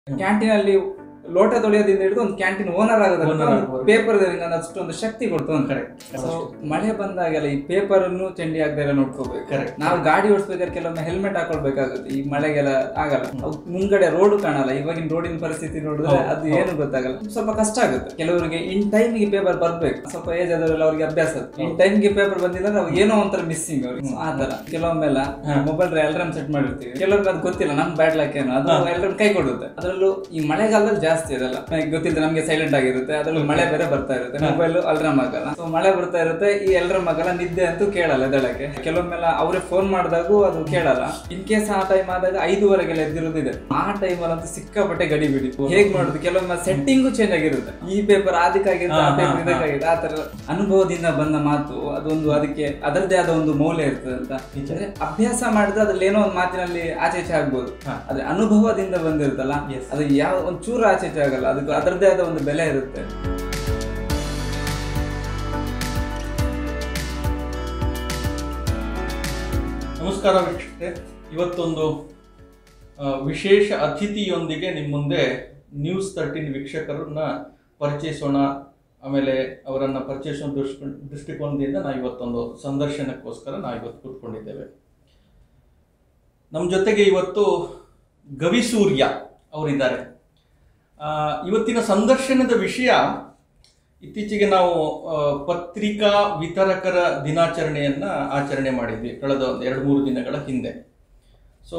Canteen ಅಲ್ಲಿ ಲೋಟ ತೊಳೆಯೋದ್ರಿಂದ ಹಿಡಿದು ಒಂದು ಕ್ಯಾಂಟೀನ್ ಓನರ್ Owner ಆಗೋದ್ರಿಂದ ಆಗ್ಬೋದು. ಪೇಪರ್ ಅಷ್ಟೊಂದು ಶಕ್ತಿ ಕೊಡ್ತು ಅಂತ ಕಡೆ ಸೊ ಮಳೆ ಬಂದಾಗೆಲ್ಲ ಈ ಪೇಪರ್ ಅನ್ನು ಚಂಡಿ ಆಗದೆ ನೋಡ್ಕೋಬೇಕು Correct. ನಾವು ಗಾಡಿ ಓಡಿಸ್ಬೇಕಾದ್ರೆ ಕೆಲವೊಮ್ಮೆ ಹೆಲ್ಮೆಟ್ ಹಾಕೊಳ್ಬೇಕಾಗುತ್ತೆ ಈ ಮಳೆಗೆಲ್ಲ ಆಗಲ್ಲ ಅವು ಮುಂಗಡೆ ರೋಡ್ ಕಾಣಲ್ಲ ಇವಾಗಿನ ರೋಡಿನ ಪರಿಸ್ಥಿತಿ ನೋಡಿದ್ರೆ ಹೌದು, ಅದು ಏನು ಗೊತ್ತಾಗಲ್ಲ ಸ್ವಲ್ಪ ಕಷ್ಟ ಆಗುತ್ತೆ ಕೆಲವರಿಗೆ ಇನ್ ಟೈಮ್ಗೆ ಪೇಪರ್ ಬರ್ಬೇಕು ಸ್ವಲ್ಪ ಏಜ್ ಆದವರೆಲ್ಲ ಅವ್ರಿಗೆ ಅಭ್ಯಾಸ ಇನ್ ಟೈಮ್ಗೆ ಪೇಪರ್ ಬಂದಿಲ್ಲ ಅಂದ್ರೆ ಅವು ಏನೋ ಒಂಥರ ಮಿಸ್ಸಿಂಗ್ ಅವ್ರಿಗೆ So, ಆ ತರ ಕೆಲವೊಮ್ಮೆಲ್ಲ ಮೊಬೈಲ್ ಎಲ್ರಮ್ ಸೆಟ್ ಮಾಡಿರ್ತೀವಿ ಕೆಲವೊಮ್ಮೆ ಅದು ಗೊತ್ತಿಲ್ಲ ನಮ್ ಬ್ಯಾಡ್ ಲಕ್ ಏನು ಅದು ಎಲ್ರಮ್ ಕೈ ಕೊಡುತ್ತೆ ಅದರಲ್ಲೂ ಈ ಮಳೆಗಾಲದಲ್ಲಿ ಜಾಸ್ತಿ ಅದೆಲ್ಲ ನನಗೆ ಗೊತ್ತಿಲ್ಲ ನಮ್ಗೆ ಸೈಲೆಂಟ್ ಆಗಿರುತ್ತೆ ಅದ್ರಲ್ಲಿ ಮಳೆ ಬೇರೆ ಬರ್ತಾ ಇರುತ್ತೆ ಮೊಬೈಲ್ ಅಲ್ರಮ್ ಆಗಲ್ಲ ಸೊ ಮಳೆ ಬರ್ತಾ ಇರುತ್ತೆ ಈ ಎಲ್ರಮ್ ಆಗಲ್ಲ ನಿದ್ದೆ ಅಂತೂ ಕೇಳಲ್ಲ ಎದ್ದೇಳಕ್ಕೆ ಕೆಲವೊಮ್ಮೆಲ್ಲ ಅವರೇ ಫೋನ್ ಮಾಡಿದಾಗೂ ಅದು ಕೇಳಲ್ಲ ಇನ್ ಕೇಸ್ ಆ ಟೈಮ್ ಆದಾಗ ಐದುವರೆಗೆಲ್ಲ ಎದ್ದಿರೋದಿದೆ ಆ ಟೈಮಲ್ಲಿ ಅಂತೂ ಸಿಕ್ಕಾಪಟ್ಟೆ ಗಡಿ ಬಿಡಿ ಹೇಗ್ ಮಾಡೋದು ಕೆಲವೊಮ್ಮೆ ಸೆಟ್ಟಿಂಗು ಚೇಂಜ್ ಆಗಿರುತ್ತೆ ಈ ಪೇಪರ್ ಅದಕ್ಕಾಗಿರುತ್ತೆ ಆ ಹಾ, ಪೇಪರ್ ಹಾ, ಇದಕ್ಕಾಗಿರುತ್ತೆ ಆ ತರ ಅನುಭವದಿಂದ ಬಂದ ಮಾತು ಅದೊಂದು ಅದಕ್ಕೆ ಅದರದ್ದೇ ಆದ ಒಂದು ಮೌಲ್ಯ ಇರ್ತದೆ ಅಂತ ಅಂದ್ರೆ ಅಭ್ಯಾಸ ಮಾಡಿದ್ರೆ ಅದ್ರಲ್ಲಿ ಏನೋ ಒಂದು ಮಾತಿನಲ್ಲಿ ಆಚೆ ಈಚೆ ಆಗ್ಬೋದು ಹಾ. ಆದ್ರೆ ಅನುಭವದಿಂದ ಬಂದಿರುತ್ತಲ್ಲ Yes. ಅದು ಯಾವ ಒಂದು ಚೂರು ಆಚೆ ಈಚೆ ಆಗಲ್ಲ ಅದಕ್ಕೆ ಅದರದ್ದೇ ಆದ ಒಂದು ಬೆಲೆ ಇರುತ್ತೆ ನಮಸ್ಕಾರ ವೀಕ್ಷಕರೇ ಇವತ್ತೊಂದು ಆ, ವಿಶೇಷ ಅತಿಥಿಯೊಂದಿಗೆ ನಿಮ್ಮ ಮುಂದೆ ನ್ಯೂಸ್ ತರ್ಟೀನ್ ವೀಕ್ಷಕರನ್ನ ಪರಿಚಯಿಸೋಣ ಆಮೇಲೆ ಅವರನ್ನ ಪರಿಚಯಿಸೋ ದೃಷ್ಟಿ ದೃಷ್ಟಿಕೋನದಿಂದ ನಾವು ಇವತ್ತೊಂದು ಸಂದರ್ಶನಕ್ಕೋಸ್ಕರ ನಾವು ಇವತ್ತು ಕೂತ್ಕೊಂಡಿದ್ದೇವೆ ನಮ್ಮ ಜೊತೆಗೆ ಇವತ್ತು ಗವಿಸೂರ್ಯ ಅವರಿದ್ದಾರೆ ಆ, ಇವತ್ತಿನ ಸಂದರ್ಶನದ ವಿಷಯ ಇತ್ತೀಚೆಗೆ ನಾವು ಆ, ಪತ್ರಿಕಾ ವಿತರಕರ ದಿನಾಚರಣೆಯನ್ನ ಆಚರಣೆ ಮಾಡಿದ್ವಿ ಕಳೆದ ಒಂದು ಎರಡು ಮೂರು ದಿನಗಳ ಹಿಂದೆ ಸೊ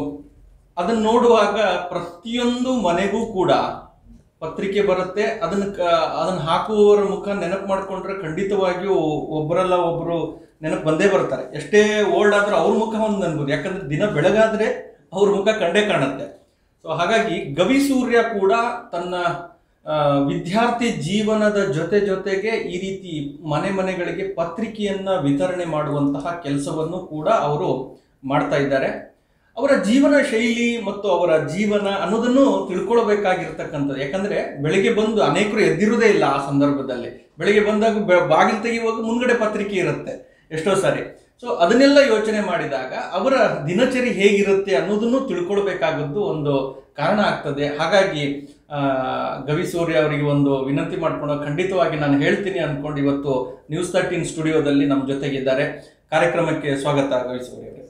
ಅದನ್ನು ನೋಡುವಾಗ ಪ್ರತಿಯೊಂದು ಮನೆಗೂ ಕೂಡ ಪತ್ರಿಕೆ ಬರುತ್ತೆ ಅದನ್ನು ಕ ಅದನ್ನು ಹಾಕುವವರ ಮುಖ ನೆನಪು ಮಾಡ್ಕೊಂಡ್ರೆ ಖಂಡಿತವಾಗಿಯೂ ಒಬ್ಬರಲ್ಲ ಒಬ್ಬರು ನೆನಪು ಬಂದೇ ಬರ್ತಾರೆ ಎಷ್ಟೇ ಓಲ್ಡ್ ಆದ್ರೂ ಅವ್ರ ಮುಖ ಒಂದು ಅನ್ಬೋದು ಯಾಕಂದ್ರೆ ದಿನ ಬೆಳಗಾದ್ರೆ ಅವ್ರ ಮುಖ ಕಂಡೇ ಕಾಣುತ್ತೆ ಸೊ ಹಾಗಾಗಿ ಗವಿ ಸೂರ್ಯ ಕೂಡ ತನ್ನ ಆ, ವಿದ್ಯಾರ್ಥಿ ಜೀವನದ ಜೊತೆ ಜೊತೆಗೆ ಈ ರೀತಿ ಮನೆ ಮನೆಗಳಿಗೆ ಪತ್ರಿಕೆಯನ್ನ ವಿತರಣೆ ಮಾಡುವಂತಹ ಕೆಲಸವನ್ನು ಕೂಡ ಅವರು ಮಾಡ್ತಾ ಇದ್ದಾರೆ ಅವರ ಜೀವನ ಶೈಲಿ ಮತ್ತು ಅವರ ಜೀವನ ಅನ್ನೋದನ್ನು ತಿಳ್ಕೊಳ್ಬೇಕಾಗಿರ್ತಕ್ಕಂಥದ್ದು ಯಾಕಂದ್ರೆ ಬೆಳಿಗ್ಗೆ ಬಂದು ಅನೇಕರು ಎದ್ದಿರುವುದೇ ಇಲ್ಲ ಆ ಸಂದರ್ಭದಲ್ಲಿ ಬೆಳಿಗ್ಗೆ ಬಂದಾಗ ಬೆ- ಬಾಗಿಲು ತೆಗೆಯುವಾಗ ಮುಂದ್ಗಡೆ ಪತ್ರಿಕೆ ಇರುತ್ತೆ ಎಷ್ಟೋ ಸಾರಿ ಸೊ ಅದನ್ನೆಲ್ಲ ಯೋಚನೆ ಮಾಡಿದಾಗ ಅವರ ದಿನಚರಿ ಹೇಗಿರುತ್ತೆ ಅನ್ನೋದನ್ನು ತಿಳ್ಕೊಳ್ಬೇಕಾಗದ್ದು ಒಂದು ಕಾರಣ ಆಗ್ತದೆ ಹಾಗಾಗಿ ಆ, ಗವಿ ಸೂರ್ಯ ಅವರಿಗೆ ಒಂದು ವಿನಂತಿ ಮಾಡ್ಕೊಂಡು ಖಂಡಿತವಾಗಿ ನಾನು ಹೇಳ್ತೀನಿ ಅನ್ಕೊಂಡು ಇವತ್ತು ನ್ಯೂಸ್ ತರ್ಟೀನ್ ಸ್ಟುಡಿಯೋದಲ್ಲಿ ನಮ್ಮ ಜೊತೆಗಿದ್ದಾರೆ ಕಾರ್ಯಕ್ರಮಕ್ಕೆ ಸ್ವಾಗತ ಗವಿ ಸೂರ್ಯ ಅವರೇ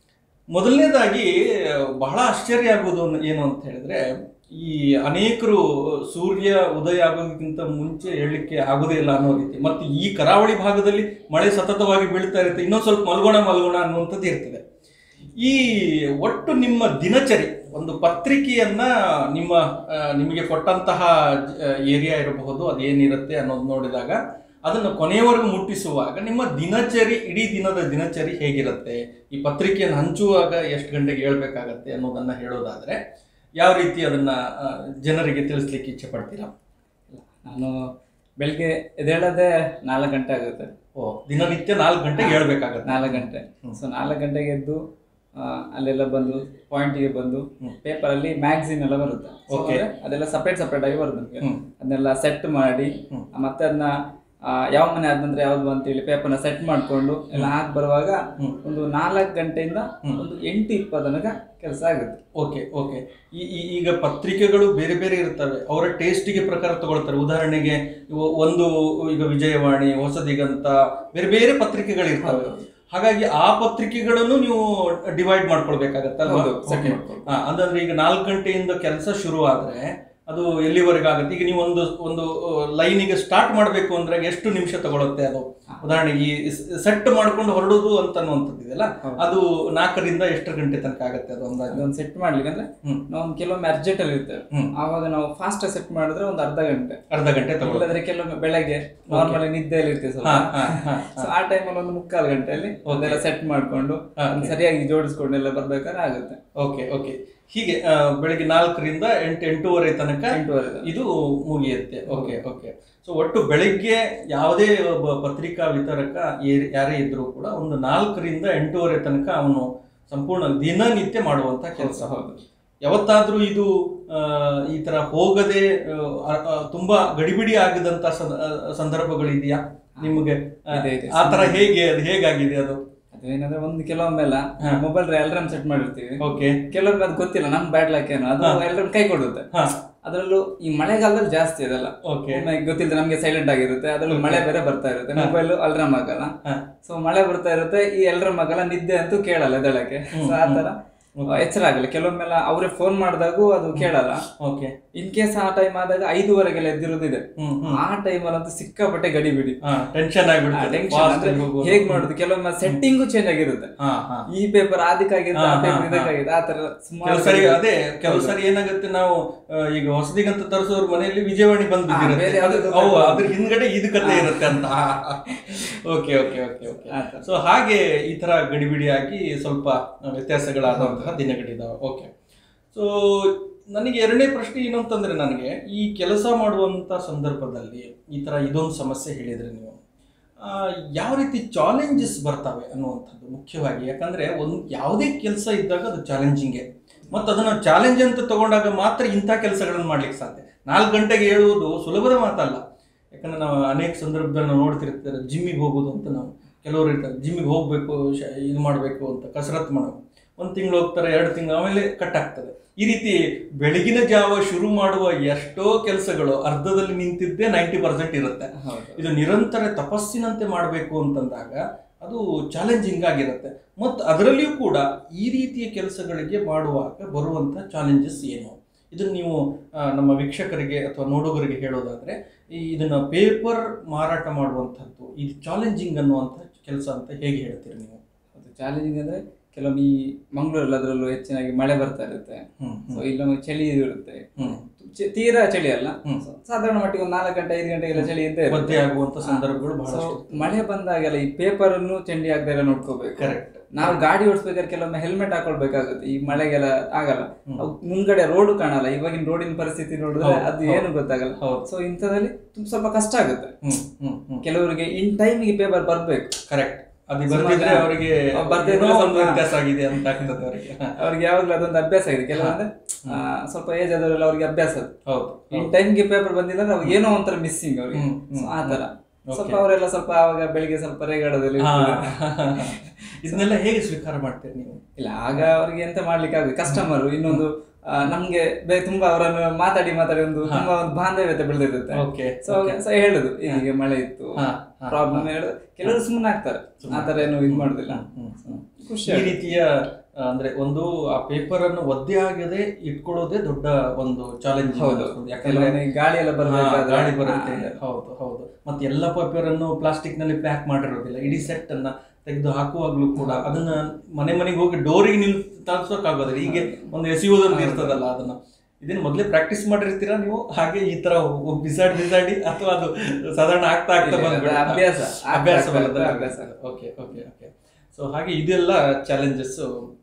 ಮೊದಲನೇದಾಗಿ ಬಹಳ ಆಶ್ಚರ್ಯ ಆಗೋದು ಅನ್- ಏನು ಅಂತ ಹೇಳಿದ್ರೆ ಈ ಅನೇಕರು ಸೂರ್ಯ ಉದಯ ಆಗೋದಕ್ಕಿಂತ ಮುಂಚೆ ಹೇಳಲಿಕ್ಕೆ ಆಗೋದೇ ಇಲ್ಲ ಅನ್ನೋ ರೀತಿ ಮತ್ತು ಈ ಕರಾವಳಿ ಭಾಗದಲ್ಲಿ ಮಳೆ ಸತತವಾಗಿ ಬೀಳ್ತಾ ಇರುತ್ತೆ ಇನ್ನೊಂದು ಸ್ವಲ್ಪ ಮಲ್ಗೋಣ ಮಲ್ಗೋಣ ಅನ್ನುವಂಥದ್ದು ಇರ್ತದೆ ಈ ಒಟ್ಟು ನಿಮ್ಮ ದಿನಚರಿ ಒಂದು ಪತ್ರಿಕೆಯನ್ನ ನಿಮ್ಮ ಆ, ನಿಮಗೆ ಕೊಟ್ಟಂತಹ ಏರಿಯಾ ಇರಬಹುದು ಅದೇನಿರುತ್ತೆ ಅನ್ನೋದು ನೋಡಿದಾಗ ಅದನ್ನು ಕೊನೆಯವರೆಗೂ ಮುಟ್ಟಿಸುವಾಗ ನಿಮ್ಮ ದಿನಚರಿ ಇಡೀ ದಿನದ ದಿನಚರಿ ಹೇಗಿರುತ್ತೆ ಈ ಪತ್ರಿಕೆಯನ್ನು ಹಂಚುವಾಗ ಎಷ್ಟು ಗಂಟೆಗೆ ಹೇಳ್ಬೇಕಾಗತ್ತೆ ಅನ್ನೋದನ್ನ ಹೇಳೋದಾದ್ರೆ ಯಾವ ರೀತಿ ಅದನ್ನ ಆ, ಜನರಿಗೆ ತಿಳಿಸ್ಲಿಕ್ಕೆ ಇಚ್ಛೆ ಪಡ್ತೀರಾ ನಾನು ಬೆಳಿಗ್ಗೆ ಎದ್ದೇಳೋದೇ ನಾಲ್ಕು ಗಂಟೆ ಆಗುತ್ತೆ ಓ ದಿನನಿತ್ಯ ನಾಲ್ಕು ಗಂಟೆಗೆ ಹೇಳ್ಬೇಕಾಗತ್ತೆ ನಾಲ್ಕು ಗಂಟೆ ಸೊ ನಾಲ್ಕು ಗಂಟೆಗೆ ಎದ್ದು ಆ, ಅಲ್ಲೆಲ್ಲ ಬಂದು ಪಾಯಿಂಟಿಗೆ ಬಂದು ಹ್ಮ್. ಪೇಪರ್ ಅಲ್ಲಿ ಮ್ಯಾಗಝಿನ್ ಎಲ್ಲ ಬರುತ್ತೆ So, Okay. ಅಂದ್ರೆ ಅದೆಲ್ಲ ಸಪ್ರೇಟ್ ಸಪ್ರೇಟ್ ಆಗಿ ಬರುತ್ತೆ ನಮ್ಗೆ ಹ್ಮ್. ಅದನ್ನೆಲ್ಲ ಸೆಟ್ ಮಾಡಿ ಹ್ಮ್. ಮತ್ತೆ ಅದನ್ನ ಆ, ಯಾವ ಮನೆ ಆದಂದ್ರೆ ಯಾವ್ದು ಅಂತೇಳಿ ಪೇಪರ್ನ ಸೆಟ್ ಮಾಡ್ಕೊಂಡು ಎಲ್ಲ ಹಾಕಿ ಬರುವಾಗ ಹ್ಮ್. ಒಂದು ನಾಲ್ಕು ಗಂಟೆಯಿಂದ ಹ್ಮ್. ಒಂದು ಎಂಟು ಇಪ್ಪತ್ತು ತನಕ ಕೆಲಸ ಆಗುತ್ತೆ ಓಕೆ ಓಕೆ ಈ ಈ- ಈಗ ಪತ್ರಿಕೆಗಳು ಬೇರೆ ಬೇರೆ ಇರ್ತವೆ ಅವರ ಟೇಸ್ಟಿಗೆ ಪ್ರಕಾರ ತಗೊಳ್ತಾರೆ ಉದಾಹರಣೆಗೆ ಇವು ಒಂದು ಈಗ ವಿಜಯವಾಣಿ ಹೊಸದಿಗಂತ ಬೇರೆ ಬೇರೆ ಪತ್ರಿಕೆಗಳು ಇರ್ತವೆ ಹಾಗಾಗಿ ಆ ಪತ್ರಿಕೆಗಳನ್ನು ನೀವು ಡಿವೈಡ್ ಮಾಡ್ಕೊಳ್ಬೇಕಾಗತ್ತಲ್ವಾ ಹೌದು, set Okay. ಮಾಡ್ಕೊಳ್ಬೇಕು. ಹಾ, ಅಂದ್ರೆ ಈಗ ನಾಲ್ಕು ಗಂಟೆಯಿಂದ ಕೆಲಸ ಶುರು ಆದ್ರೆ ಅದು ಎಲ್ಲಿವರೆಗೆ ಆಗುತ್ತೆ ಈಗ ನೀವು ಒಂದು ಒಂದು ಲೈನಿಗೆ ಸ್ಟಾರ್ಟ್ ಮಾಡಬೇಕು ಅಂದ್ರೆ ಎಷ್ಟು ನಿಮಿಷ ತಗೊಳುತ್ತೆ ಅದು ಉದಾಹರಣೆಗೆ ಈ ಸೆಟ್ ಮಾಡ್ಕೊಂಡು ಹೊರಡೋದು ಅಂತ ಅನ್ನುವಂಥದ್ದು ಇದೆಯಲ್ಲ ಹೌದು. ಅದು ನಾಲ್ಕರಿಂದ ಎಷ್ಟು ಗಂಟೆ ತನಕ ಆಗುತ್ತೆ ಅದು ಅಂದಾಜು ಅದೊಂದು ಸೆಟ್ ಮಾಡ್ಲಿಕ್ಕೆ ಅಂದ್ರೆ ಹ್ಮ್. ನಾವು ಒಂದು ಕೆಲವೊಮ್ಮೆ ಅರ್ಜೆಂಟ್ ಅಲ್ಲಿ ಇರ್ತೇವೆ ಹ್ಮ್. ಆವಾಗ ನಾವು ಫಾಸ್ಟ್ ಸೆಟ್ ಮಾಡಿದ್ರೆ ಒಂದು ಅರ್ಧ ಗಂಟೆ ಅರ್ಧ ಗಂಟೆ ತಗೊಳ್ಳುತ್ತೆ ಇಲ್ಲದ್ರೆ ಕೆಲವೊಮ್ಮೆ ಬೆಳಗ್ಗೆ ನಾರ್ಮಲ್ ನಿದ್ದೆಯಲ್ಲಿ ಇರ್ತೇವೆ ಸ್ವಲ್ಪ ಹಾ, ಹಾ, ಹಾ, ಸೊ ಆ ಟೈಮಲ್ಲಿ ಒಂದು ಮುಕ್ಕಾಲು ಗಂಟೆಯಲ್ಲಿ ಅದೆಲ್ಲ ಸೆಟ್ ಮಾಡ್ಕೊಂಡು ಹಾ, ಅದನ್ನ okay. ಸರಿಯಾಗಿ ಜೋಡಿಸ್ಕೊಂಡು ಎಲ್ಲ ಬರ್ಬೇಕಾದ್ರೆ ಆಗುತ್ತೆ ಓಕೆ ಓಕೆ ಹೀಗೆ ಆ, ಬೆಳಿಗ್ಗೆ ನಾಲ್ಕರಿಂದ ಎಂಟು ಎಂಟೂವರೆ ತನಕ ಎಂಟೂವರೆ ತನಕ. ಇದು ಮುಗಿಯುತ್ತೆ ಓಕೆ ಓಕೆ ಸೊ ಒಟ್ಟು ಬೆಳಿಗ್ಗೆ ಯಾವುದೇ ಒಬ್ಬ ಪತ್ರಿಕಾ ವಿತರಕ ಏ- ಯಾರೇ ಇದ್ರೂ ಕೂಡ ಒಂದು ನಾಲ್ಕರಿಂದ ಎಂಟೂವರೆ ತನಕ ಅವನು ಸಂಪೂರ್ಣ ದಿನನಿತ್ಯ ಮಾಡುವಂತ ಕೆಲಸ ಹೌದು ಯಾವತ್ತಾದ್ರೂ ಇದು ಆ, ಈ ತರ ಹೋಗದೆ ಆ, ಆ, ತುಂಬಾ ಗಡಿಬಿಡಿ ಆಗದಂತ ಸಂದ- ಆ, ಸಂದರ್ಭಗಳಿದೆಯಾ ನಿಮಗೆ ಆ, ಇದೆ, ಇದೆ. ಆ ತರ ಹೇಗೆ ಅದು ಹೇಗಾಗಿದೆ ಅದು ಅದೇನಂದ್ರೆ ಒಂದು ಕೆಲವೊಮ್ಮೆಲ್ಲ ಮೊಬೈಲ್ ಅಲ್ರಾಮ್ ಸೆಟ್ ಮಾಡಿರ್ತೀವಿ ಓಕೆ ಕೆಲವೊಮ್ಮೆ ಅದು ಗೊತ್ತಿಲ್ಲ ನಮ್ ಬ್ಯಾಡ್ ಲಕ್ ಏನು ಅದು ಅಲ್ರಾಮ್ ಕೈ ಕೊಡುತ್ತೆ ಹಾ ಅದ್ರಲ್ಲೂ ಈ ಮಳೆಗಾಲದಲ್ಲಿ ಜಾಸ್ತಿ ಅದೆಲ್ಲ ಓಕೆ ಒಮ್ಮೆ ಗೊತ್ತಿಲ್ಲದೆ ನಮ್ಗೆ ಸೈಲೆಂಟ್ ಆಗಿರುತ್ತೆ ಅದ್ರಲ್ಲಿ ಮಳೆ ಬೇರೆ ಬರ್ತಾ ಇರುತ್ತೆ ಮೊಬೈಲ್ ಅಲ್ರಾಮ್ ಆಗಲ್ಲ ಹಾ ಸೊ ಮಳೆ ಬರ್ತಾ ಇರುತ್ತೆ ಈ ಅಲ್ರಾಮ್ ಆಗಲ್ಲ ನಿದ್ದೆ ಅಂತೂ ಕೇಳಲ್ಲ ಎದ್ದೇಳಕ್ಕೆ ಸೊ ಆ ತರ ಎಚ್ಚರ ಆಗಲ್ಲ ಕೆಲವೊಮ್ಮೆಲ್ಲ ಅವರೇ ಫೋನ್ ಮಾಡಿದಾಗೂ ಅದು ಕೇಳಲ್ಲ ಓಕೆ ಇನ್ ಕೇಸ್ ಆ ಟೈಮ್ ಆದಾಗ ಐದುವರೆಗೆಲ್ಲ ಎದ್ದಿರೋದಿದೆ ಹ್ಮ್ ಹ್ಮ್ ಆ ಟೈಮಲ್ಲಂತೂ ಸಿಕ್ಕಾಪಟ್ಟೆ ಗಡಿ ಬಿಡಿ ಹಾ ಟೆನ್ಷನ್ ಆಗ್ಬಿಡುತ್ತೆ ಟೆನ್ಷನ್ Fast ಅಂದ್ರೆ ಆಗಿ ಹೋಗೋದು. ಹೇಗ್ ಮಾಡುದು ಕೆಲವೊಮ್ಮೆ ಸೆಟ್ಟಿಂಗು ಚೇಂಜ್ ಆಗಿರುತ್ತೆ ಹಾ ಹಾ ಈ ಪೇಪರ್ ಅದಕ್ಕಾಗಿರುತ್ತೆ ಆ ಹಾ, ಪೇಪರ್ ಹಾ, ಇದಕ್ಕಾಗಿದೆ ಆ ತರ ಕೆಲವು ಸುಮಾರು ಸರಿ ಅದೇ ಕೆಲವು ಸರಿ ಏನಾಗುತ್ತೆ ನಾವು ಆ, ಈಗ ಹೊಸದಿಗಂತ ತರಿಸೋರ್ ಮನೆಯಲ್ಲಿ ವಿಜಯವಾಣಿ ಬಂದ್ ಹಾ, ಬಿದ್ದಿರುತ್ತೆ ಬೇರೆ ಯಾವ್ದೋ ಅದು- ಅವು ಅದ್ರ ಹಿಂದ್ಗಡೆ ಇದು ಕತೆ ಇರುತ್ತೆ ಅಂತ ಓಕೆ ಓಕೆ ಓಕೆ ಓಕೆ ಆ ತರ. ಸೊ ಹಾಗೆ ಈ ತರ ಗಡಿಬಿಡಿಯಾಗಿ ಸ್ವಲ್ಪ ವ್ಯತ್ಯಾಸಗಳಾದಂತಹ ದಿನಗಳಿದಾವೆ ಓಕೆ ಸೊ ನನಗೆ ಎರಡನೇ ಪ್ರಶ್ನೆ ಏನು ಅಂತಂದ್ರೆ ನನಗೆ ಈ ಕೆಲಸ ಮಾಡುವಂತ ಸಂದರ್ಭದಲ್ಲಿ ಈ ತರ ಇದೊಂದು ಸಮಸ್ಯೆ ಹೇಳಿದ್ರೆ ನೀವು ಆ, ಯಾವ ರೀತಿ ಚಾಲೆಂಜಸ್ ಬರ್ತವೆ ಅನ್ನುವಂಥದ್ದು ಮುಖ್ಯವಾಗಿ ಯಾಕಂದ್ರೆ ಒಂದು ಯಾವುದೇ ಕೆಲಸ ಇದ್ದಾಗ ಅದು ಚಾಲೆಂಜಿಂಗೇ ಮತ್ತು ಅದನ್ನು ಚಾಲೆಂಜ್ ಅಂತ ತಗೊಂಡಾಗ ಮಾತ್ರ ಇಂಥ ಕೆಲಸಗಳನ್ನು ಮಾಡ್ಲಿಕ್ಕೆ ಸಾಧ್ಯ ನಾಲ್ಕು ಗಂಟೆಗೆ ಹೇಳುವುದು ಸುಲಭದ ಮಾತಲ್ಲ ಯಾಕಂದ್ರೆ ನಾವು ಅನೇಕ ಸಂದರ್ಭದಲ್ಲಿ ನಾವು ನೋಡ್ತಿರ್ತಾರೆ ಜಿಮ್ಮಿಗೆ ಹೋಗೋದು ಅಂತ ನಾವು ಕೆಲವರು ಇರ್ತಾರೆ ಜಿಮ್ಮಿಗೆ ಹೋಗಬೇಕು ಇದು ಮಾಡಬೇಕು ಅಂತ ಕಸರತ್ತು ಮಾಡಬೇಕು ಒಂದು ತಿಂಗಳು ಹೋಗ್ತಾರೆ ಎರಡು ತಿಂಗಳು ಆಮೇಲೆ ಕಟ್ ಆಗ್ತದೆ ಈ ರೀತಿ ಬೆಳಗಿನ ಜಾವ ಶುರು ಮಾಡುವ ಎಷ್ಟೋ ಕೆಲಸಗಳು ಅರ್ಧದಲ್ಲಿ ನಿಂತಿದ್ದೇ ನೈಂಟಿ ಪರ್ಸೆಂಟ್ ಇರುತ್ತೆ ಹೌದು ಇದು ನಿರಂತರ ತಪಸ್ಸಿನಂತೆ ಮಾಡಬೇಕು ಅಂತಂದಾಗ ಅದು ಚಾಲೆಂಜಿಂಗ್ ಆಗಿರುತ್ತೆ ಮತ್ತು ಅದರಲ್ಲಿಯೂ ಕೂಡ ಈ ರೀತಿಯ ಕೆಲಸಗಳಿಗೆ ಮಾಡುವಾಗ ಬರುವಂಥ ಚಾಲೆಂಜಸ್ ಏನು ಇದನ್ನು ನೀವು ಆ, ನಮ್ಮ ವೀಕ್ಷಕರಿಗೆ ಅಥವಾ ನೋಡುಗರಿಗೆ ಹೇಳೋದಾದ್ರೆ ಈ ಇದನ್ನ ಪೇಪರ್ ಮಾರಾಟ ಮಾಡುವಂಥದ್ದು ಇದು ಚಾಲೆಂಜಿಂಗ್ ಅನ್ನುವಂಥ ಕೆಲಸ ಅಂತ ಹೇಗೆ ಹೇಳ್ತೀರಿ ನೀವು ಹೌದು ಚಾಲೆಂಜಿಂಗ್ ಅಂದ್ರೆ ಕೆಲವೊಮ್ಮೆ ಈ ಮಂಗಳೂರಲ್ಲಿ ಅದರಲ್ಲೂ ಹೆಚ್ಚಿನಾಗಿ ಮಳೆ ಬರ್ತಾ ಇರುತ್ತೆ ಹ್ಮ್ ಸೊ ಇಲ್ಲೊಮ್ಮೆ ಚಳಿ ಇರುತ್ತೆ ಹ್ಮ್ ಚ- ತೀರಾ ಚಳಿ ಅಲ್ಲ ಹ್ಮ್. ಸೊ ಸಾಧಾರಣ ಮಟ್ಟಿಗೆ ಒಂದು ನಾಲ್ಕು ಗಂಟೆ ಐದು ಗಂಟೆಗೆಲ್ಲ ಚಳಿ ಇದ್ದೇ ಇರುತ್ತೆ. ಒದ್ದೆ ಆಗುವಂಥ ಸಂದರ್ಭಗಳು ಸೊ ಬಹಳಷ್ಟು ಮಳೆ ಬಂದಾಗೆಲ್ಲ ಈ ಪೇಪರ್ ಅನ್ನು ಚಂಡಿ ಆಗದೆ ಎಲ್ಲ ನೋಡ್ಕೋಬೇಕು ಕರೆಕ್ಟ್ ನಾವು ಗಾಡಿ ಓಡಿಸ್ಬೇಕಾದ್ರೆ ಕೆಲವೊಮ್ಮೆ ಹೆಲ್ಮೆಟ್ ಹಾಕೊಳ್ಬೇಕಾಗುತ್ತೆ ಈ ಮಳೆಗೆಲ್ಲ ಆಗಲ್ಲ ಅವು ಮುಂದ್ಗಡೆ ರೋಡ್ ಕಾಣಲ್ಲ ಇವಾಗಿನ ರೋಡಿನ ಪರಿಸ್ಥಿತಿ ನೋಡಿದ್ರೆ ಹೌದು, ಅದು ಹೌದು. ಏನು ಗೊತ್ತಾಗಲ್ಲ ಹೌದು. ಸೊ ಇಂಥದ್ರಲ್ಲಿ ತುಂಬ ಸ್ವಲ್ಪ ಕಷ್ಟ ಆಗುತ್ತೆ ಹ್ಮ್ ಹ್ಮ್ ಹ್ಮ್ ಕೆಲವರಿಗೆ ಇನ್ ಟೈಮಿಗೆ ಪೇಪರ್ ಬರ್ಬೇಕು ಕರೆಕ್ಟ್ ಅದು ಸುಮಾರು ಬರ್ದಿದ್ರೆ ಜನ ಅವರಿಗೆ ಅವ್ರು ಬರ್ದೇ ಏನೋ ಇದ್ರೆ ಒಂದು ಸ್ವಲ್ಪ- ವ್ಯತ್ಯಾಸ ಆಗಿದೆ ಅಂತ ಆಗ್ತದೆ ಅವರಿಗೆ ಅವ್ರಿಗೆ ಯಾವಾಗ್ಲೂ ಅದೊಂದು ಅಭ್ಯಾಸ ಇದೆ ಕೆಲವೊಂದ್ರೆ ಆ, ಸ್ವಲ್ಪ ಏಜ್ ಆದವರೆಲ್ಲ ಅವ್ರಿಗೆ ಅಭ್ಯಾಸ ಅದು ಹೌದು ಇನ್ ಟೈಮ್ಗೆ ಪೇಪರ್ ಬಂದಿಲ್ಲ ಅಂದ್ರೆ ಅವ್ರಿಗೆ ಏನೋ ಒಂಥರ ಮಿಸ್ಸಿಂಗ್ ಅವ್ರಿಗೆ ಹ್ಮ್, ಹ್ಮ್, So, ಆ ತರ Okay. ಸ್ವಲ್ಪ ಅವರೆಲ್ಲ ಸ್ವಲ್ಪ ಆವಾಗ ಬೆಳಿಗ್ಗೆ ಸ್ವಲ್ಪ ರೇಗಾಡೋದಲ್ಲಿ ಹಾ. ಇರ್ತಾರೆ. ಇದನ್ನೆಲ್ಲ ಹೇಗೆ ಸ್ವೀಕಾರ ಮಾಡ್ತೀರಿ ನೀವು ಇಲ್ಲ ಆಗ ಅವ್ರಿಗೆ ಎಂತ ಮಾಡ್ಲಿಕ್ಕೆ ಆಗುತ್ತೆ ಕಸ್ಟಮರ್ ಇನ್ನೊಂದು ಆ, ನಮ್ಗೆ ಬೇ- ತುಂಬಾ ಅವರನ್ನು ಮಾತಾಡಿ ಮಾತಾಡಿ ಒಂದು ತುಂಬಾ ಒಂದು ಬಾಂಧವ್ಯತೆ ಬೆಳೆದಿರುತ್ತೆ ಓಕೆ ಸೊ ಸೊ ಹೇಳುದು ಹೀಗೆ ಮಳೆ ಇತ್ತು ಹಾ, ಹಾ, ಪ್ರಾಬ್ಲಮ್ ಹೇಳುದು ಕೆಲವರು ಸುಮ್ಮನೆ ಆಗ್ತಾರೆ ಆ ತರ ಏನು ಇದು ಮಾಡುದಿಲ್ಲ ಹ್ಮ್, ಹ್ಮ್. ಖುಷಿ ಈ ಆಗುತ್ತೆ. ರೀತಿಯ ಆ, ಅಂದ್ರೆ ಒಂದು ಆ ಪೇಪರ್ ಅನ್ನು ಒದ್ದೆ ಆಗದೆ ಇಟ್ಕೊಳ್ಳೋದೇ ದೊಡ್ಡ ಒಂದು ಚಾಲೆಂಜ್ ಹೌದು ಯಾಕಂದ್ರೆ ಕೆಲವೊಮ್ಮೆ ಗಾಳಿ ಎಲ್ಲ ಹಾ, ಬರ್ಬೇಕಾದ್ರೆ ಗಾಳಿ ಬರುತ್ತೆ ಹಾ, ಹೌದು ಹೌದು ಮತ್ತೆ ಎಲ್ಲ ಪೇಪರ್ ಅನ್ನು ಪ್ಲಾಸ್ಟಿಕ್ ನಲ್ಲಿ ಪ್ಯಾಕ್ ಮಾಡಿರೋದಿಲ್ಲ ಇಡೀ ಸೆಟ್ ಅನ್ನ ತೆಗೆದು ಹಾಕುವಾಗ್ಲೂ ಕೂಡ ಅದನ್ನ ಮನೆ ಮನೆಗೆ ಹೋಗಿ ಡೋರಿಗೆ ನಿಲ್ ತಲುಪಿಸೋಕ್ಕಾಗೋದಿಲ್ಲ ಹೀಗೆ ಒಂದು ಎಸೆಯುವುದಂತ ಇರ್ತದಲ್ಲ ಅದನ್ನ ಇದನ್ನ ಮೊದಲೇ ಪ್ರಾಕ್ಟೀಸ್ ಮಾಡಿರ್ತೀರಾ ನೀವು ಹಾಗೆ ಈ ತರ ಒ- ಬಿಸಾಡಿ ಬಿಸಾಡಿ ಅಥವಾ ಅದು ಸಾಧಾರಣ ಆಗ್ತಾ ಆಗ್ತಾ ಇಲ್ಲ, ಬಂದ್ಬಿಡುತ್ತಾ? ಅದು ಅಭ್ಯಾಸ. ಅಭ್ಯಾಸ ಆಗ್ತಾ ಬರೋದು ಆಗ್ತಾ ಅಭ್ಯಾಸ ಅಭ್ಯಾಸ. ಓಕೆ ಓಕೆ ಓಕೆ ಸೊ ಹಾಗೆ ಇದೆಲ್ಲ ಚಾಲೆಂಜಸ್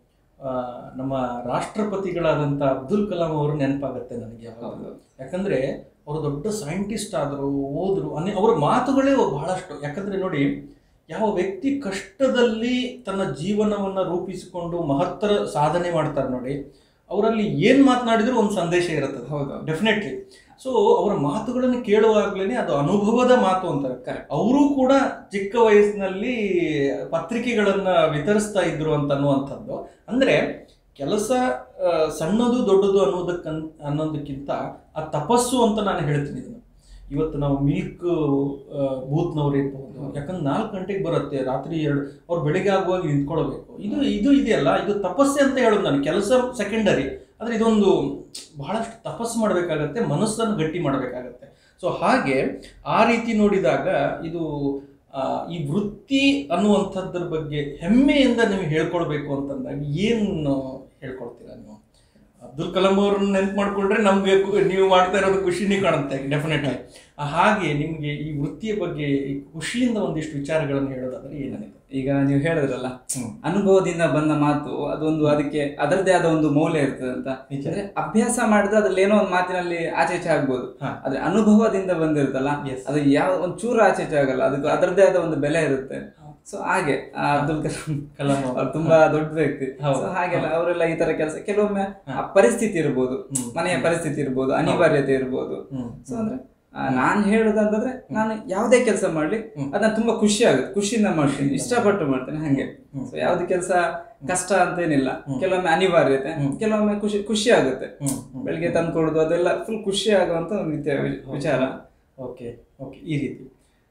ನಮ್ಮ ರಾಷ್ಟ್ರಪತಿಗಳಾದಂಥ ಅಬ್ದುಲ್ ಕಲಾಂ ಅವರು ನೆನಪಾಗತ್ತೆ ನನಗೆ ಯಾವಾಗಲೂ ಹೌದು. ಯಾಕಂದ್ರೆ ಅವರು ದೊಡ್ಡ ಸೈಂಟಿಸ್ಟ್ ಆದರು ಓದ್ರು ಅನೆ ಅವರ ಮಾತುಗಳೇ ಬಹಳಷ್ಟು ಯಾಕಂದ್ರೆ ನೋಡಿ ಯಾವ ವ್ಯಕ್ತಿ ಕಷ್ಟದಲ್ಲಿ ತನ್ನ ಜೀವನವನ್ನ ರೂಪಿಸಿಕೊಂಡು ಮಹತ್ತರ ಸಾಧನೆ ಮಾಡ್ತಾರೆ ನೋಡಿ ಅವರಲ್ಲಿ ಏನ್ ಮಾತನಾಡಿದ್ರು ಒಂದು ಸಂದೇಶ ಇರುತ್ತದೆ ಹೌದು ಡೆಫಿನೆಟ್ಲಿ ಸೊ ಅವರ ಮಾತುಗಳನ್ನು ಕೇಳುವಾಗ್ಲೇನೆ ಅದು ಅನುಭವದ ಮಾತು ಅಂತಾರೆ Correct. ಅವರು ಕೂಡ ಚಿಕ್ಕ ವಯಸ್ಸಿನಲ್ಲಿ ಪತ್ರಿಕೆಗಳನ್ನ ವಿತರಿಸ್ತಾ ಇದ್ರು ಅಂತ ಅನ್ನುವಂಥದ್ದು ಅಂದ್ರೆ ಕೆಲಸ ಆ, ಸಣ್ಣದು ದೊಡ್ಡದು ಅನ್ನೋದಕ್ಕನ್ ಅನ್ನೋದಕ್ಕಿಂತ ಆ ತಪಸ್ಸು ಅಂತ ನಾನು ಹೇಳ್ತೀನಿ ಇದನ್ನು ಇವತ್ತು ನಾವು ಮಿಲ್ಕ್ ಬೂತ್ನವ್ರು ಇರ್ಬೋದು ಯಾಕಂದ್ರೆ ನಾಲ್ಕು ಗಂಟೆಗೆ ಬರುತ್ತೆ ರಾತ್ರಿ ಎರಡು ಅವ್ರು ಬೆಳಿಗ್ಗೆ ಆಗುವಾಗ ನಿಂತ್ಕೊಳ್ಬೇಕು ಇದು ಇದು ಇದೆಯಲ್ಲ ಇದು ತಪಸ್ಸೆ ಅಂತ ಹೇಳೋದು ನಾನು ಕೆಲಸ ಸೆಕೆಂಡರಿ ಆದರೆ ಇದೊಂದು ಬಹಳಷ್ಟು ತಪಸ್ಸು ಮಾಡಬೇಕಾಗತ್ತೆ ಮನಸ್ಸನ್ನು ಗಟ್ಟಿ ಮಾಡಬೇಕಾಗತ್ತೆ ಸೊ ಹಾಗೆ ಆ ರೀತಿ ನೋಡಿದಾಗ ಇದು ಆ, ಈ ವೃತ್ತಿ ಅನ್ನುವಂಥದ್ರ ಬಗ್ಗೆ ಹೆಮ್ಮೆಯಿಂದ ನೀವು ಹೇಳ್ಕೊಳ್ಬೇಕು ಅಂತಂದಾಗ ಏನು ಹೇಳ್ಕೊಳ್ತೀರಾ ನೀವು ಅಬ್ದುಲ್ ಕಲಾಂ ಅವ್ರನ್ನ ನೆನ್ಪು ಮಾಡ್ಕೊಂಡ್ರೆ ನಮ್ಗೆ ಕು- ನೀವು ಮಾಡ್ತಾ ಇರೋದು ಖುಷಿನೇ ಕಾಣುತ್ತೆ ಡೆಫಿನೆಟ್ ಹಾಗೆ ನಿಮ್ಗೆ ಈ ವೃತ್ತಿಯ ಬಗ್ಗೆ ಈ ಖುಷಿಯಿಂದ ಒಂದಿಷ್ಟು ವಿಚಾರಗಳನ್ನು ಹೇಳೋದಾದ್ರೆ ಏನಿದೆ ಈಗ ನೀವು ಹೇಳಿದ್ರಲ್ಲ ಹ್ಮ್. ಅನುಭವದಿಂದ ಬಂದ ಮಾತು ಅದೊಂದು ಅದಕ್ಕೆ ಅದರದೇ ಆದ ಒಂದು ಮೌಲ್ಯ ಇರ್ತದೆ ಅಂತ ನಿಜ. ಅಂದ್ರೆ ಅಭ್ಯಾಸ ಮಾಡಿದ್ರೆ ಅದ್ರಲ್ಲಿ ಏನೋ ಒಂದು ಮಾತಿನಲ್ಲಿ ಆಚೆಚೆ ಆಗ್ಬೋದು ಹಾ. ಆದ್ರೆ ಅನುಭವದಿಂದ ಬಂದಿರುತ್ತಲ್ಲ Yes. ಅದು ಯಾವ ಒಂದು ಚೂರು ಆಚೆಚೆ ಆಗಲ್ಲ ಅದಕ್ಕೆ ಅದರದೇ ಆದ ಒಂದು ಬೆಲೆ ಇರುತ್ತೆ ಸೊ ಹಾಗೆ ಆ ಅಬ್ದುಲ್ ಕಲಾಂ ಕಲಾಂ ಅವರು. ಅವ್ರು ತುಂಬಾ ದೊಡ್ಡ ವ್ಯಕ್ತಿ ಹೌದು. ಸೊ ಹಾಗೆಲ್ಲ ಅವರೆಲ್ಲ ಈ ತರ ಕೆಲಸ ಕೆಲವೊಮ್ಮೆ ಆ ಪರಿಸ್ಥಿತಿ ಇರ್ಬೋದು ಹ್ಮ್. ಮನೆಯ ಪರಿಸ್ಥಿತಿ ಇರ್ಬೋದು ಅನಿವಾರ್ಯತೆ ಇರ್ಬೋದು ಹ್ಮ್. ಸೊ ಅಂದ್ರೆ ನಾನು ಹೇಳುದಂತಂದ್ರೆ ನಾನು ಯಾವುದೇ ಕೆಲಸ ಮಾಡ್ಲಿ ಅದನ್ನ ತುಂಬಾ ಖುಷಿ ಆಗುತ್ತೆ ಖುಷಿಯಿಂದ ಮಾಡ್ತೀನಿ ಇಷ್ಟಪಟ್ಟು ಮಾಡ್ತೇನೆ ಹಂಗೆ ಸೊ ಯಾವ್ದು ಕೆಲಸ ಕಷ್ಟ ಅಂತೇನಿಲ್ಲ ಕೆಲವೊಮ್ಮೆ ಅನಿವಾರ್ಯತೆ ಕೆಲವೊಮ್ಮೆ ಖುಷಿ ಖುಷಿ ಆಗುತ್ತೆ ಬೆಳಿಗ್ಗೆ ತಂದ್ಕೊಡುದು ಅದೆಲ್ಲ ಫುಲ್ ಖುಷಿ ಆಗುವಂತ ಒಂದು ವಿದ್ಯೆ- ವಿಚಾರ ಓಕೆ ಓಕೆ ಈ ರೀತಿ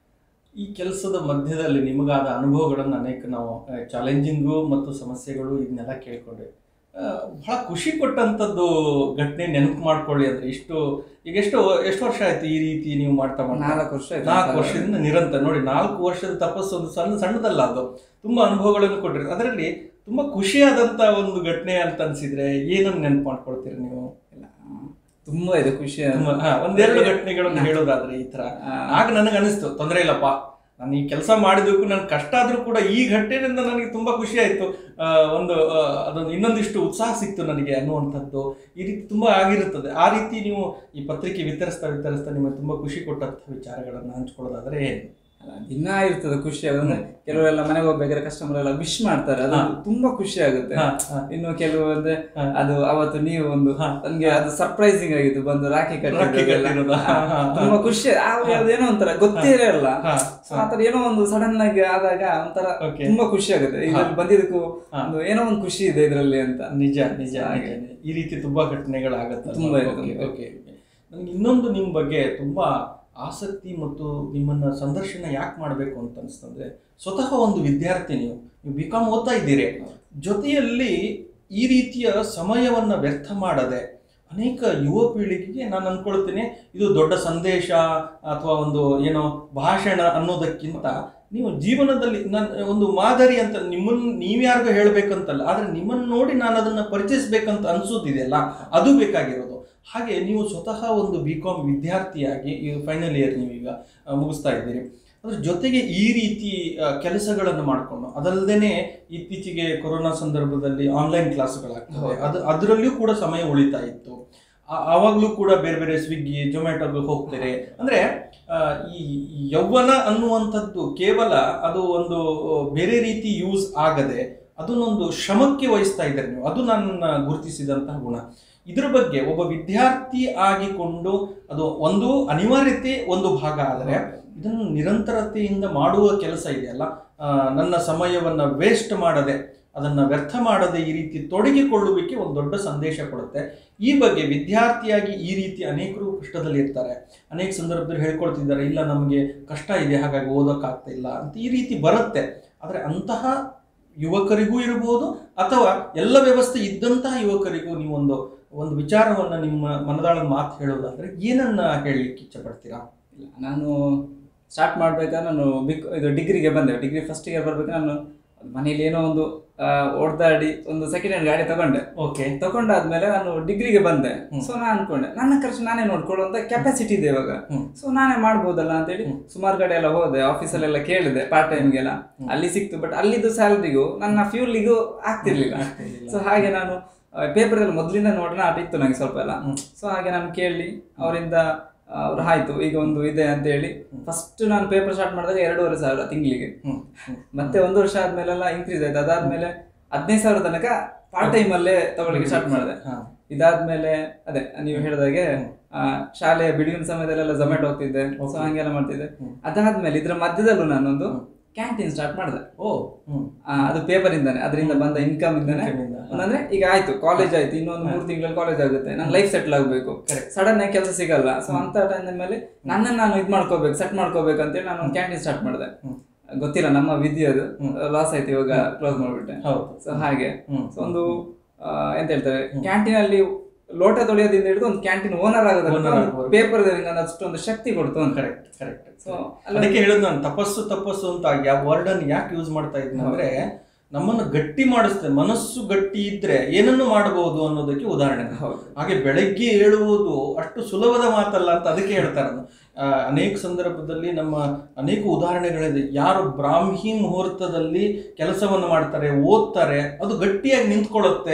ಈ ಕೆಲಸದ ಮಧ್ಯದಲ್ಲಿ ನಿಮಗಾದ ಅನುಭವಗಳನ್ನು ಅನೇಕ ನಾವು ಚಾಲೆಂಜಿಂಗು ಮತ್ತು ಸಮಸ್ಯೆಗಳು ಇದನ್ನೆಲ್ಲ ಕೇಳ್ಕೊಂಡ್ವಿ ಆ, ಬಹಳ ಖುಷಿ ಕೊಟ್ಟಂಥದ್ದು ಘಟನೆ ನೆನಪು ಮಾಡ್ಕೊಳ್ಳಿ ಅಂದ್ರೆ ಇಷ್ಟು ಈಗ ಎಷ್ಟು ಎಷ್ಟು ವರ್ಷ ಆಯ್ತು ಈ ರೀತಿ ನೀವು ಮಾಡ್ತಾ ಮಾಡ್ತಾ ನಾಲ್ಕು ವರ್ಷ ಆಯ್ತು. ನಾಲ್ಕು ವರ್ಷದಿಂದ ನಿರಂತರ ನೋಡಿ ನಾಲ್ಕು ವರ್ಷದ ತಪಸ್ಸು ಒಂದು ಸಣ್ಣ ಸಣ್ಣದಲ್ಲ ಅದು ತುಂಬಾ ಅನುಭವಗಳನ್ನು ಕೊಟ್ಟಿರಿ ಅದರಲ್ಲಿ ತುಂಬಾ ಖುಷಿಯಾದಂತ ಒಂದು ಘಟನೆ ಅಂತ ಅನ್ಸಿದ್ರೆ ಏನನ್ನು ನೆನಪು ಮಾಡ್ಕೊಳ್ತೀರಿ ನೀವು ಇಲ್ಲ, ತುಂಬಾ ಇದೆ ಖುಷಿ ತುಂಬಾ- ಹಾ, ಒಂದೆರಡು ಘಟನೆಗಳನ್ನು ಹೇಳೋದಾದ್ರೆ ಈ ತರ ಆಗ ನನಗೆ ಅನಿಸ್ತು ತೊಂದರೆ ಇಲ್ಲಪ್ಪ ನಾನು ಈ ಕೆಲಸ ಮಾಡಿದಕ್ಕೂ ನನ್ಗೆ ಕಷ್ಟ ಆದ್ರೂ ಕೂಡ ಈ ಘಟನೆಯಿಂದ ನನಗೆ ತುಂಬಾ ಖುಷಿ ಆಯ್ತು ಆ, ಒಂದು ಆ, ಅದೊಂದು ಇನ್ನೊಂದಿಷ್ಟು ಉತ್ಸಾಹ ಸಿಕ್ತು ನನಗೆ ಅನ್ನುವಂಥದ್ದು ಈ ರೀತಿ ತುಂಬಾ ಆಗಿರುತ್ತದೆ ಆ ರೀತಿ ನೀವು ಈ ಪತ್ರಿಕೆ ವಿತರಿಸ್ತಾ ವಿತರಿಸ್ತಾ ನಿಮಗೆ ತುಂಬಾ ಖುಷಿ ಕೊಟ್ಟಂತಹ ವಿಚಾರಗಳನ್ನು ಹಂಚ್ಕೊಳ್ಳೋದಾದ್ರೆ ಏನು ಅಲ್ಲ, ದಿನ ಇರ್ತದೆ ಖುಷಿ ಆಗುತ್ತೆ ಕೆಲವರೆಲ್ಲ ಮನೆಗೆ ಹೋಗ್ಬೇಕಾದ್ರೆ ಕಸ್ಟಮರ್ ಎಲ್ಲ ವಿಶ್ ಮಾಡ್ತಾರೆ ಅದು ತುಂಬಾ ಖುಷಿ ಆಗುತ್ತೆ ಹಾ, ಹಾ. ಇನ್ನು ಕೆಲವು ಅಂದ್ರೆ ಹಾ. ಅದು ಅವತ್ತು ನೀವು ಒಂದು ನನ್ಗೆ ಅದು ಸರ್ಪ್ರೈಸಿಂಗ್ ಆಗಿತ್ತು ಬಂದು ರಾಖಿ ರಾಖಿ ಕಟ್ಟಿದ್ದೆಲ್ಲ. ಕಟ್ಟಿರೋದು. ಹಾ, ಹಾ, ಹಾ. ತುಂಬಾ ಖುಷಿ ಆವಾಗ ಅದೇನೋ ಒಂಥರ ಗೊತ್ತೇ ಇರಲ್ಲ ಹಾ, ಸೊ ಆತರ ಏನೋ ಒಂದು ಸಡನ್ ಆಗಿ ಆದಾಗ ಒಂಥರ Okay. ತುಂಬಾ ಖುಷಿ ಆಗುತ್ತೆ ಇದ್ರಲ್ಲಿ ಬಂದಿದ್ದಕ್ಕೂ ಹಾ. ಒಂದು ಏನೋ ಒಂದು ಖುಷಿ ಇದೆ ಇದ್ರಲ್ಲಿ ಅಂತ ನಿಜ ನಿಜ ಹಾಗೆ. ನಿಜ. ಈ ರೀತಿ ತುಂಬಾ ಘಟನೆಗಳಾಗತ್ತೆ ತುಂಬಾ ಇದೆ, ಓಕೆ, ತುಂಬಾ ಓಕೆ, ಓಕೆ. ನನಗೆ ಇನ್ನೊಂದು ನಿಮ್ಮ ಬಗ್ಗೆ ತುಂಬಾ ಆಸಕ್ತಿ ಮತ್ತು ನಿಮ್ಮನ್ನ ಸಂದರ್ಶನ ಯಾಕೆ ಮಾಡಬೇಕು ಅಂತ ಅನಿಸ್ತಂದ್ರೆ ಸ್ವತಃ ಒಂದು ವಿದ್ಯಾರ್ಥಿ ನೀವು ನೀವು ಬಿ ಕಾಮ್ ಓದ್ತಾ ಇದ್ದೀರಿ ಜೊತೆಯಲ್ಲಿ ಈ ರೀತಿಯ ಸಮಯವನ್ನ ವ್ಯರ್ಥ ಮಾಡದೆ ಅನೇಕ ಯುವ ಪೀಳಿಗೆಗೆ ನಾನು ಅನ್ಕೊಳ್ತೀನಿ ಇದು ದೊಡ್ಡ ಸಂದೇಶ ಅಥವಾ ಒಂದು ಏನೋ ಭಾಷಣ ಅನ್ನೋದಕ್ಕಿಂತ ನೀವು ಜೀವನದಲ್ಲಿ ನನ್ನ ಒಂದು ಮಾದರಿ ಅಂತ ನಿಮ್ಮನ್ನು ನೀವ್ಯಾರಿಗೂ ಹೇಳ್ಬೇಕಂತಲ್ಲ ಆದ್ರೆ ನಿಮ್ಮನ್ನು ನೋಡಿ ನಾನು ಅದನ್ನ ಪರಿಚಯಿಸ್ಬೇಕಂತ ಅನ್ಸೋದಿದೆಯಲ್ಲ ಅದು ಬೇಕಾಗಿರೋದು ಹಾಗೆ ನೀವು ಸ್ವತಃ ಒಂದು ಬಿ ಕಾಮ್ ವಿದ್ಯಾರ್ಥಿಯಾಗಿ ಫೈನಲ್ ಇಯರ್ ನೀವೀಗ ಆ, ಮುಗಿಸ್ತಾ ಇದ್ದೀರಿ ಅದ್ರ ಜೊತೆಗೆ ಈ ರೀತಿ ಆ, ಕೆಲಸಗಳನ್ನು ಮಾಡಿಕೊಂಡು ಅದಲ್ಲದೆ ಇತ್ತೀಚೆಗೆ ಕೊರೋನಾ ಸಂದರ್ಭದಲ್ಲಿ ಆನ್ಲೈನ್ ಕ್ಲಾಸ್ಗಳಾಗ್ತವೆ ಅದು ಅದರಲ್ಲಿಯೂ ಕೂಡ ಸಮಯ ಉಳಿತಾ ಇತ್ತು ಆ- ಆವಾಗ್ಲೂ ಕೂಡ ಬೇರೆ ಬೇರೆ ಸ್ವಿಗ್ಗಿ ಜೊಮ್ಯಾಟೋಗೆ ಹೋಗ್ತಾರೆ ಅಂದ್ರೆ ಆ, ಈ ಈ ಯೌವನ ಅನ್ನುವಂಥದ್ದು ಕೇವಲ ಅದು ಒಂದು ಬೇರೆ ರೀತಿ ಯೂಸ್ ಆಗದೆ ಅದನ್ನೊಂದು ಶ್ರಮಕ್ಕೆ ವಹಿಸ್ತಾ ಇದ್ದಾರೆ ನೀವು ಅದು ನನ್ನ ಗುರುತಿಸಿದಂತಹ ಗುಣ ಇದ್ರ ಬಗ್ಗೆ ಒಬ್ಬ ವಿದ್ಯಾರ್ಥಿ ಆಗಿಕೊಂಡು ಅದು ಒಂದು ಅನಿವಾರ್ಯತೆ ಒಂದು ಭಾಗ ಆದರೆ ಇದನ್ನು ನಿರಂತರತೆಯಿಂದ ಮಾಡುವ ಕೆಲಸ ಇದೆಯಲ್ಲ ಆ, ನನ್ನ ಸಮಯವನ್ನ ವೇಸ್ಟ್ ಮಾಡದೆ ಅದನ್ನ ವ್ಯರ್ಥ ಮಾಡದೆ ಈ ರೀತಿ ತೊಡಗಿಕೊಳ್ಳುವಿಕೆ ಒಂದು ದೊಡ್ಡ ಸಂದೇಶ ಕೊಡುತ್ತೆ ಈ ಬಗ್ಗೆ ವಿದ್ಯಾರ್ಥಿಯಾಗಿ ಈ ರೀತಿ ಅನೇಕರು ಕಷ್ಟದಲ್ಲಿ ಇರ್ತಾರೆ ಅನೇಕ ಸಂದರ್ಭದಲ್ಲಿ ಹೇಳ್ಕೊಳ್ತಿದ್ದಾರೆ ಇಲ್ಲ ನಮಗೆ ಕಷ್ಟ ಇದೆ ಹಾಗಾಗಿ ಓದೋಕ್ಕಾಗ್ತಾ ಇಲ್ಲ ಅಂತ ಈ ರೀತಿ ಬರುತ್ತೆ ಆದರೆ ಅಂತಹ ಯುವಕರಿಗೂ ಇರಬಹುದು ಅಥವಾ ಎಲ್ಲ ವ್ಯವಸ್ಥೆ ಇದ್ದಂತಹ ಯುವಕರಿಗೂ ನೀವೊಂದು ಒಂದು ವಿಚಾರವನ್ನ ನಿಮ್ಮ ಮನದಾಳದ ಮಾತು ಹೇಳೋದಾದ್ರೆ ಏನನ್ನ ಹೇಳಲಿಕ್ಕೆ ಇಚ್ಛಪಡ್ತೀರಾ ಇಲ್ಲ, ನಾನು ಸ್ಟಾರ್ಟ್ ಮಾಡ್ಬೇಕಾದ್ರೆ ನಾನು ಬಿಕ್ ಇದು ಡಿಗ್ರಿಗೆ ಬಂದೆ ಡಿಗ್ರಿ ಫಸ್ಟ್ ಇಯರ್ ಬರ್ಬೇಕಾದ್ರೆ ನಾನು ಮನೇಲಿ ಏನೋ ಒಂದು ಆ, ಹೊಡ್ದಾಡಿ ಒಂದು ಸೆಕೆಂಡ್ ಹ್ಯಾಂಡ್ ಗಾಡಿ ತಗೊಂಡೆ ಓಕೆ ತಗೊಂಡಾದ್ಮೇಲೆ ನಾನು ಡಿಗ್ರಿಗೆ ಬಂದೆ ಹ್ಮ್. ಸೊ ನಾನು ಅನ್ಕೊಂಡೆ ನನ್ನ ಖರ್ಚು ನಾನೇ ನೋಡ್ಕೊಳ್ಳುವಂತ ಕೆಪಾಸಿಟಿ ಇದೆ ಇವಾಗ ಹ್ಮ್. ಸೊ ನಾನೇ ಮಾಡ್ಬೋದಲ್ಲ ಅಂತೇಳಿ ಸುಮಾರು ಕಡೆ ಎಲ್ಲ ಹೋದೆ ಆಫೀಸಲ್ಲೆಲ್ಲ ಕೇಳಿದೆ ಪಾರ್ಟ್ ಟೈಮ್ಗೆಲ್ಲ ಅಲ್ಲಿ ಸಿಕ್ತು ಬಟ್ ಅಲ್ಲಿದ್ದು ಸ್ಯಾಲ್ರಿಗೂ ನನ್ನ ಫ್ಯೂಲ್ಗೂ ಆಗ್ತಿರ್ಲಿಲ್ಲ ಆಗ್ತಿರ್ಲಿಲ್ಲ. ಸೊ ಹಾಗೆ ನಾನು ಪೇಪರ್ ಅಲ್ಲಿ ಮೊದಲಿಂದ ನೋಡೋಣ ಆಟ ಇತ್ತು ನಂಗೆ ಸ್ವಲ್ಪ ಎಲ್ಲ ಹ್ಮ್. ಸೊ ಹಾಗೆ ನಾನು ಕೇಳಿ ಅವರಿಂದ ಅವ್ರು ಆಯ್ತು ಈಗ ಒಂದು ಇದೆ ಅಂತ ಹೇಳಿ ಫಸ್ಟ್ ನಾನು ಪೇಪರ್ ಸ್ಟಾರ್ಟ್ ಮಾಡಿದಾಗ ಎರಡೂವರೆ ಸಾವಿರ ತಿಂಗಳಿಗೆ ಹ್ಮ್ ಹ್ಮ್ ಮತ್ತೆ ಒಂದು ವರ್ಷ ಆದ್ಮೇಲೆಲ್ಲ ಇನ್ಕ್ರೀಸ್ ಆಯ್ತು ಅದಾದ್ಮೇಲೆ ಹದಿನೈದು ಸಾವಿರ ತನಕ ಪಾರ್ಟ್ ಟೈಮ್ ಅಲ್ಲೇ ತಗೊಳ್ಳಿಕ್ಕೆ ಸ್ಟಾರ್ಟ್ ಮಾಡಿದೆ ಹಾ. ಇದಾದ್ಮೇಲೆ ಅದೇ ನೀವು ಹೇಳಿದಾಗೆ ಆ, ಶಾಲೆಯ ಬಿಡುವಿನ ಸಮಯದಲ್ಲೆಲ್ಲ ಝೊಮ್ಯಾಟೊ ಹೋಗ್ತಿದ್ದೆ ಸೊ ಹಂಗೆಲ್ಲ ಮಾಡ್ತಿದ್ದೆ ಅದಾದ್ಮೇಲೆ ಇದ್ರ ಮಧ್ಯದಲ್ಲೂ ನಾನೊಂದು ಕ್ಯಾಂಟೀನ್ ಸ್ಟಾರ್ಟ್ ಮಾಡಿದೆ ಓ ಹ್ಮ್ ಆ, ಅದು ಪೇಪರ್ ಇಂದಾನೆ ಅದರಿಂದ ಬಂದ ಇನ್ಕಮ್ ಇಂದಾನೆ Income ಇಂದ. ಅಂದ್ರೆ ಈಗ ಆಯ್ತು ಕಾಲೇಜ್ ಆಯ್ತು ಇನ್ನೊಂದು ಮೂರು ತಿಂಗಳಲ್ಲಿ ಕಾಲೇಜ್ ಆಗುತ್ತೆ ನನ್ನ ಲೈಫ್ ಸೆಟ್ಲ್ ಆಗ್ಬೇಕು Correct. ಸಡನ್ ಆಗಿ ಕೆಲಸ ಸಿಗಲ್ಲ ಸೊ ಅಂತ ಟೈಮ್ ಮೇಲೆ ನನ್ನನ್ನು ನಾನು ಇದು ಮಾಡ್ಕೋಬೇಕು ಸೆಟ್ ಮಾಡ್ಕೋಬೇಕು ಅಂತೇಳಿ ನಾನು ಒಂದು ಕ್ಯಾಂಟೀನ್ ಸ್ಟಾರ್ಟ್ ಮಾಡಿದೆ ಹ್ಮ್. ಗೊತ್ತಿಲ್ಲ ನಮ್ಮ ವಿದ್ಯೆ ಅದು ಲಾಸ್ ಆಯ್ತು ಇವಾಗ ಕ್ಲೋಸ್ ಮಾಡ್ಬಿಟ್ಟೆ ಹೌದು ಸೊ ಹಾಗೆ ಹ್ಮ್. ಸೊ ಒಂದು ಆ, ಎಂತ ಹೇಳ್ತಾರೆ ಕ್ಯಾಂಟೀನ್ ಅಲ್ಲಿ ಲೋಟ ತೊಳೆಯೋದ್ರಿಂದ ಹಿಡಿದು ಒಂದು ಕ್ಯಾಂಟೀನ್ ಓನರ್ Owner ಆಗೋದಕ್ಕೆ ಆಗ್ಬೋದು. ಪೇಪರ್ ಅಷ್ಟೊಂದು ಶಕ್ತಿ ಕೊಡ್ತು ಅಂತ ಕರೆಕ್ಟ್ ಕರೆಕ್ಟ್ ಸೊ ಅದಕ್ಕೆ ಹೇಳೋದು ನಾನು ತಪಸ್ಸು ತಪಸ್ಸು ಅಂತ ಯಾವ ವರ್ಡ್ ಅನ್ನು ಯಾಕೆ ಯೂಸ್ ಮಾಡ್ತಾ ಇದ್ದೀನಿ ಅಂದ್ರೆ ನಮ್ಮನ್ನು ಗಟ್ಟಿ ಮಾಡಿಸ್ತದೆ ಮನಸ್ಸು ಗಟ್ಟಿ ಇದ್ರೆ ಏನನ್ನು ಮಾಡಬಹುದು ಅನ್ನೋದಕ್ಕೆ ಉದಾಹರಣೆ ಹೌದು ಹಾಗೆ ಬೆಳಗ್ಗೆ ಏಳುವುದು ಅಷ್ಟು ಸುಲಭದ ಮಾತಲ್ಲ ಅಂತ ಅದಕ್ಕೆ ಹೇಳ್ತಾರೆ ಅದು. ಆ, ಅನೇಕ ಸಂದರ್ಭದಲ್ಲಿ ನಮ್ಮ ಅನೇಕ ಉದಾಹರಣೆಗಳಿದೆ ಯಾರು ಬ್ರಾಹ್ಮಿ ಮುಹೂರ್ತದಲ್ಲಿ ಕೆಲಸವನ್ನು ಮಾಡ್ತಾರೆ ಓದ್ತಾರೆ ಅದು ಗಟ್ಟಿಯಾಗಿ ನಿಂತ್ಕೊಳ್ಳುತ್ತೆ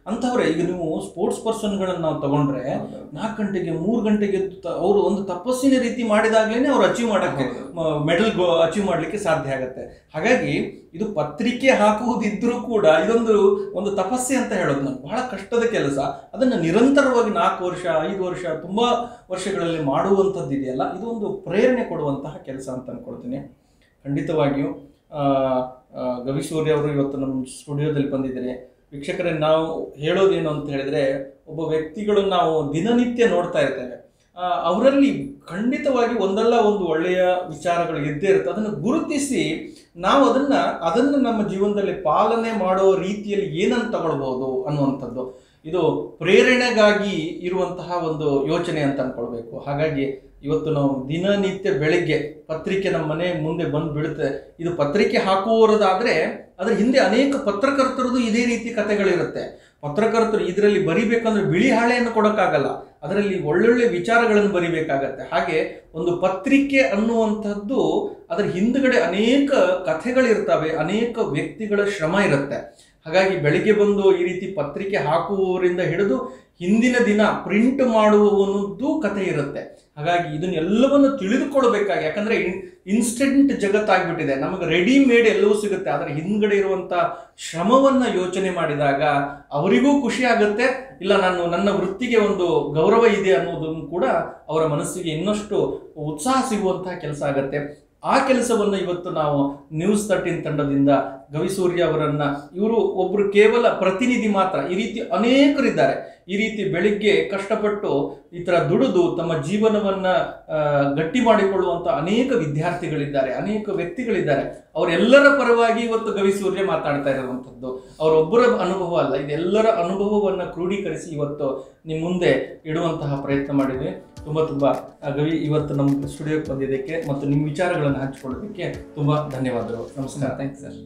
ಅಂಥವ್ರೆ ಈಗ ನೀವು ಸ್ಪೋರ್ಟ್ಸ್ ಪರ್ಸನ್ಗಳನ್ನ ನಾವು ತಗೊಂಡ್ರೆ ನಾಲ್ಕು ಗಂಟೆಗೆ ಮೂರು ಗಂಟೆಗೆ ಅವರು ಒಂದು ತಪಸ್ಸಿನ ರೀತಿ ಮಾಡಿದಾಗ್ಲೇನೆ ಅವ್ರು ಅಚೀವ್ ಮಾಡಕ್ಕೆ ಮೆಡಲ್ ಅಚೀವ್ ಮಾಡಲಿಕ್ಕೆ ಸಾಧ್ಯ ಆಗುತ್ತೆ ಹಾಗಾಗಿ ಇದು ಪತ್ರಿಕೆ ಹಾಕುವುದಿದ್ರೂ ಕೂಡ ಇದೊಂದು ಒಂದು ತಪಸ್ಸೆ ಅಂತ ಹೇಳೋದು ನಾನು ಬಹಳ ಕಷ್ಟದ ಕೆಲಸ ಅದನ್ನು ನಿರಂತರವಾಗಿ ನಾಲ್ಕು ವರ್ಷ ಐದು ವರ್ಷ ತುಂಬ ವರ್ಷಗಳಲ್ಲಿ ಮಾಡುವಂಥದ್ದು ಇದೆಯಲ್ಲ ಇದು ಒಂದು ಪ್ರೇರಣೆ ಕೊಡುವಂತಹ ಕೆಲಸ ಅಂತ ಅನ್ಕೊಳ್ತೀನಿ ಖಂಡಿತವಾಗಿಯೂ ಆ, ಆ, ಗವಿಸೂರ್ಯ ಅವರು ಇವತ್ತು ನಮ್ಮ ಸ್ಟುಡಿಯೋದಲ್ಲಿ ಬಂದಿದ್ದಾರೆ ವೀಕ್ಷಕರೇ ನಾವು ಹೇಳೋದೇನು ಅಂತ ಹೇಳಿದ್ರೆ ಒಬ್ಬ ವ್ಯಕ್ತಿಗಳು ನಾವು ದಿನನಿತ್ಯ ನೋಡ್ತಾ ಇರ್ತೇವೆ ಆ, ಅವರಲ್ಲಿ ಖಂಡಿತವಾಗಿ ಒಂದಲ್ಲ ಒಂದು ಒಳ್ಳೆಯ ವಿಚಾರಗಳು ಇದ್ದೇ ಇರುತ್ತೆ ಅದನ್ನು ಗುರುತಿಸಿ ನಾವು ಅದನ್ನ ಅದನ್ನು ನಮ್ಮ ಜೀವನದಲ್ಲಿ ಪಾಲನೆ ಮಾಡೋ ರೀತಿಯಲ್ಲಿ ಏನನ್ನು ತಗೊಳ್ಬಹುದು ಅನ್ನುವಂಥದ್ದು ಇದು ಪ್ರೇರಣೆಗಾಗಿ ಇರುವಂತಹ ಒಂದು ಯೋಚನೆ ಅಂತ ಅನ್ಕೊಳ್ಬೇಕು ಹಾಗಾಗಿ ಇವತ್ತು ನಾವು ದಿನನಿತ್ಯ ಬೆಳಿಗ್ಗೆ ಪತ್ರಿಕೆ ನಮ್ಮ ಮನೆ ಮುಂದೆ ಬಂದು ಬೀಳುತ್ತೆ ಇದು ಪತ್ರಿಕೆ ಹಾಕುವವರದಾದ್ರೆ ಅದ್ರ ಹಿಂದೆ ಅನೇಕ ಪತ್ರಕರ್ತರದು ಇದೇ ರೀತಿ ಕಥೆಗಳಿರುತ್ತೆ ಪತ್ರಕರ್ತರು ಇದರಲ್ಲಿ ಬರಿಬೇಕಂದ್ರೆ ಬಿಳಿ ಹಾಳೆಯನ್ನು ಕೊಡೋಕ್ಕಾಗಲ್ಲ ಅದರಲ್ಲಿ ಒಳ್ಳೊಳ್ಳೆ ವಿಚಾರಗಳನ್ನು ಬರಿಬೇಕಾಗತ್ತೆ ಹಾಗೆ ಒಂದು ಪತ್ರಿಕೆ ಅನ್ನುವಂಥದ್ದು ಅದರ ಹಿಂದುಗಡೆ ಅನೇಕ ಕಥೆಗಳಿರ್ತವೆ ಅನೇಕ ವ್ಯಕ್ತಿಗಳ ಶ್ರಮ ಇರುತ್ತೆ ಹಾಗಾಗಿ ಬೆಳಿಗ್ಗೆ ಬಂದು ಈ ರೀತಿ ಪತ್ರಿಕೆ ಹಾಕುವವರಿಂದ ಹಿಡಿದು ಹಿಂದಿನ ದಿನ ಪ್ರಿಂಟ್ ಮಾಡುವವನದ್ದು ಕಥೆ ಇರುತ್ತೆ ಹಾಗಾಗಿ ಇದನ್ನೆಲ್ಲವನ್ನು ತಿಳಿದುಕೊಳ್ಬೇಕಾಗಿ ಯಾಕಂದ್ರೆ ಇನ್ಸ್ಟೆಂಟ್ ಜಗತ್ತಾಗ್ಬಿಟ್ಟಿದೆ ನಮಗೆ ರೆಡಿಮೇಡ್ ಎಲ್ಲವೂ ಸಿಗುತ್ತೆ ಅದರ ಹಿಂದ್ಗಡೆ ಇರುವಂತ ಶ್ರಮವನ್ನ ಯೋಚನೆ ಮಾಡಿದಾಗ ಅವರಿಗೂ ಖುಷಿ ಆಗುತ್ತೆ ಇಲ್ಲ ನಾನು ನನ್ನ ವೃತ್ತಿಗೆ ಒಂದು ಗೌರವ ಇದೆ ಅನ್ನೋದನ್ನು ಕೂಡ ಅವರ ಮನಸ್ಸಿಗೆ ಇನ್ನಷ್ಟು ಉತ್ಸಾಹ ಸಿಗುವಂತಹ ಕೆಲಸ ಆಗತ್ತೆ ಆ ಕೆಲಸವನ್ನು ಇವತ್ತು ನಾವು ನ್ಯೂಸ್ ತರ್ಟೀನ್ ತಂಡದಿಂದ ಗವಿಸೂರ್ಯ ಅವರನ್ನ ಇವರು ಒಬ್ರು ಕೇವಲ ಪ್ರತಿನಿಧಿ ಮಾತ್ರ ಈ ರೀತಿ ಅನೇಕರಿದ್ದಾರೆ ಈ ರೀತಿ ಬೆಳಿಗ್ಗೆ ಕಷ್ಟಪಟ್ಟು ಈ ತರ ದುಡಿದು ತಮ್ಮ ಜೀವನವನ್ನ ಆ, ಗಟ್ಟಿ ಮಾಡಿಕೊಳ್ಳುವಂತ ಅನೇಕ ವಿದ್ಯಾರ್ಥಿಗಳಿದ್ದಾರೆ ಅನೇಕ ವ್ಯಕ್ತಿಗಳಿದ್ದಾರೆ ಅವರೆಲ್ಲರ ಪರವಾಗಿ ಇವತ್ತು ಗವಿಸೂರ್ಯ ಮಾತಾಡ್ತಾ ಇರುವಂಥದ್ದು ಅವರೊಬ್ಬರ ಅನುಭವ ಅಲ್ಲ ಇದೆಲ್ಲರ ಅನುಭವವನ್ನ ಕ್ರೋಢೀಕರಿಸಿ ಇವತ್ತು ನಿಮ್ಮ ಮುಂದೆ ಇಡುವಂತಹ ಪ್ರಯತ್ನ ಮಾಡಿದ್ವಿ ತುಂಬ ತುಂಬ ಆ, ಗವಿ ಇವತ್ತು ನಮ್ಮ ಸ್ಟುಡಿಯೋಕ್ಕೆ ಬಂದಿದ್ದಕ್ಕೆ ಮತ್ತು ನಿಮ್ಮ ವಿಚಾರಗಳನ್ನು ಹಂಚಿಕೊಳ್ಳೋದಕ್ಕೆ ತುಂಬ ಧನ್ಯವಾದಗಳು ನಮಸ್ಕಾರ ಥ್ಯಾಂಕ್ಸ್ ಸರ್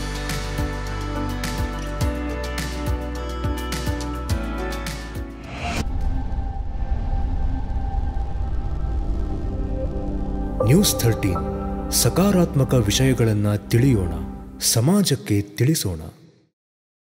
ನ್ಯೂಸ್ ಥರ್ಟೀನ್ ಸಕಾರಾತ್ಮಕ ವಿಷಯಗಳನ್ನು ತಿಳಿಯೋಣ ಸಮಾಜಕ್ಕೆ ತಿಳಿಸೋಣ